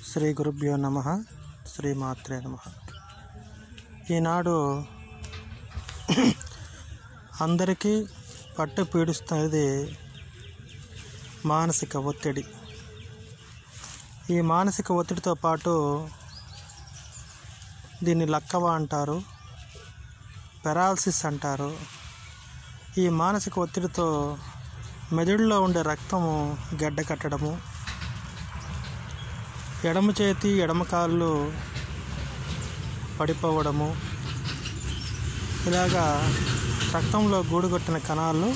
శ్రీ గురుభ్యో నమ శ్రీమాత్రే నమ ఈనాడు అందరికీ పట్టు పీడిస్తున్నది మానసిక ఒత్తిడి ఈ మానసిక ఒత్తిడితో పాటు దీన్ని లక్కవ అంటారు పెరాలసిస్ అంటారు ఈ మానసిక ఒత్తిడితో మెదడులో ఉండే రక్తము గడ్డ కట్టడము ఎడమ చేతి ఎడమ కాళ్ళు పడిపోవడము ఇలాగా రక్తంలో గూడుగొట్టిన కణాలు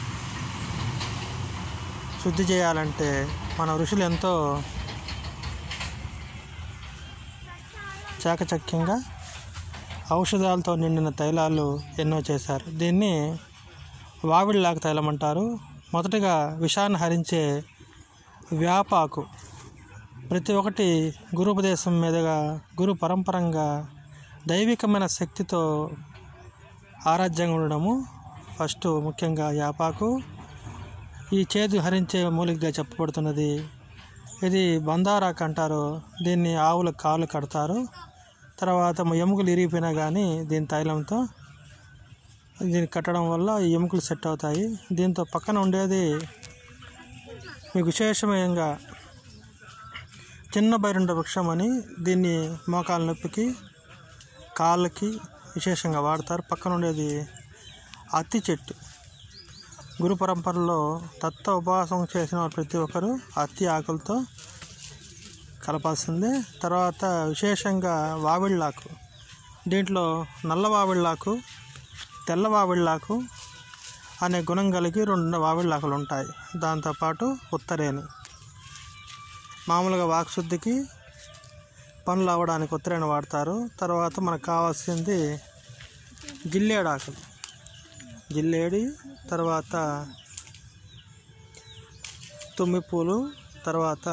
శుద్ధి చేయాలంటే మన ఋషులు ఎంతో చాకచక్యంగా ఔషధాలతో నిండిన తైలాలు ఎన్నో చేశారు దీన్ని వావిళ్ళాకు తైలం అంటారు మొదటగా విషాన్ని హరించే వ్యాపాకు ప్రతి ఒక్కటి గురుపదేశం మీదుగా గురు పరంపరంగా దైవికమైన శక్తితో ఆరాధ్యంగా ఉండడము ఫస్ట్ ముఖ్యంగా యాపాకు ఈ చేదు హరించే మూలికగా చెప్పబడుతున్నది ఇది బందారాకు అంటారు దీన్ని ఆవుల కాళ్ళు కడతారు తర్వాత ఎముకలు ఇరిగిపోయినా కానీ దీని తైలంతో దీన్ని కట్టడం వల్ల ఈ ఎముకలు సెట్ అవుతాయి దీంతో పక్కన ఉండేది మీకు విశేషమయంగా చిన్న బైరుండ వృక్షం అని దీన్ని మోకాల నొప్పికి కాళ్ళకి విశేషంగా వాడతారు పక్కన ఉండేది అత్తి చెట్టు గురు పరంపరలో తత్వ ఉపవాసం చేసిన వారు ప్రతి ఒక్కరు అత్తి ఆకులతో కలపాల్సిందే తర్వాత విశేషంగా వావిళ్ళాకు దీంట్లో నల్ల వావిళ్ళాకు తెల్ల వావిళ్ళాకు అనే గుణం కలిగి రెండు వావిళ్ళాకులు ఉంటాయి దాంతోపాటు ఉత్తరేణి మామూలుగా వాక్శుద్ధికి పనులు అవ్వడానికి ఉత్తరేణి వాడతారు తర్వాత మనకు కావాల్సింది జిల్లేడాకులు జిల్లేడి తర్వాత తుమ్మిపూలు తర్వాత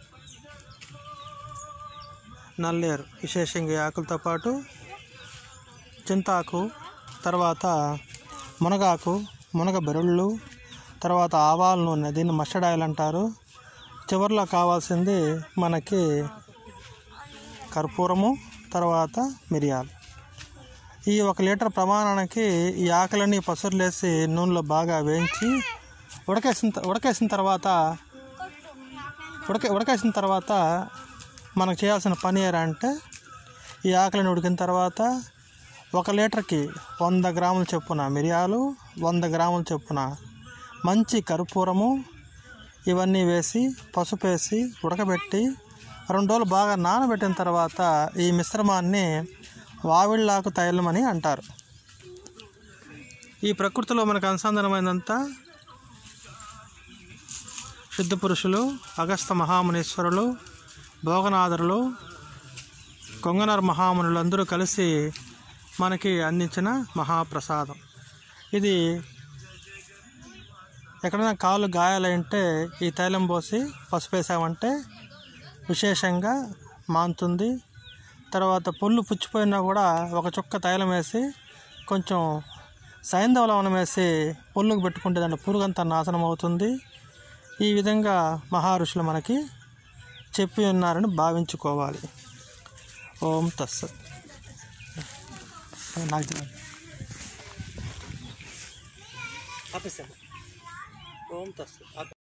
నల్లేరు విశేషంగా ఈ ఆకులతో పాటు చింతాకు తర్వాత మునగాకు మునగ బెరళ్ళు తర్వాత ఆవాల నూనె దీన్ని మస్టర్డ్ ఆయిల్ అంటారు చివరిలో కావాల్సింది మనకి కర్పూరము తర్వాత మిరియాలు ఈ ఒక లీటర్ ప్రమాణానికి ఈ ఆకులన్నీ పసురులేసి నూనెలో బాగా వేయించి ఉడకేసిన త- ఉడకేసిన తర్వాత ఉడక ఉడకేసిన తర్వాత మనకు చేయాల్సిన పని ఏరా అంటే ఈ ఆకులను ఉడికిన తర్వాత ఒక లీటర్కి వంద గ్రాముల చొప్పున మిరియాలు వంద గ్రాముల చొప్పున మంచి కర్పూరము ఇవన్నీ వేసి పసుపు వేసి ఉడకబెట్టి రెండు రోజులు బాగా నానబెట్టిన తర్వాత ఈ మిశ్రమాన్ని వావిళ్ళాకు తైలం అని అంటారు ఈ ప్రకృతిలో మనకు అనుసంధానమైనంతా సిద్ధ పురుషులు అగస్త మహామునీశ్వరులు భోగనాథరులు కొంగనర్ మహామునులు అందరూ కలిసి మనకి అందించిన మహాప్రసాదం ఇది ఎక్కడైనా కాళ్ళు గాయాలంటే ఈ తైలం పోసి పసుపు వేసామంటే విశేషంగా మాంతుంది తర్వాత పొల్లు పుచ్చిపోయినా కూడా ఒక చుక్క తైలం వేసి కొంచెం సైంధవ లవణం వేసి పొల్లుకు పెట్టుకుంటే దాంట్లో పురుగంతా నాశనం అవుతుంది ఈ విధంగా మహర్షులు మనకి చెప్పి ఉన్నారని భావించుకోవాలి ఓం తస్సత్ నాకు తెలియదు. ఆపేసాను ఓం తస్సత్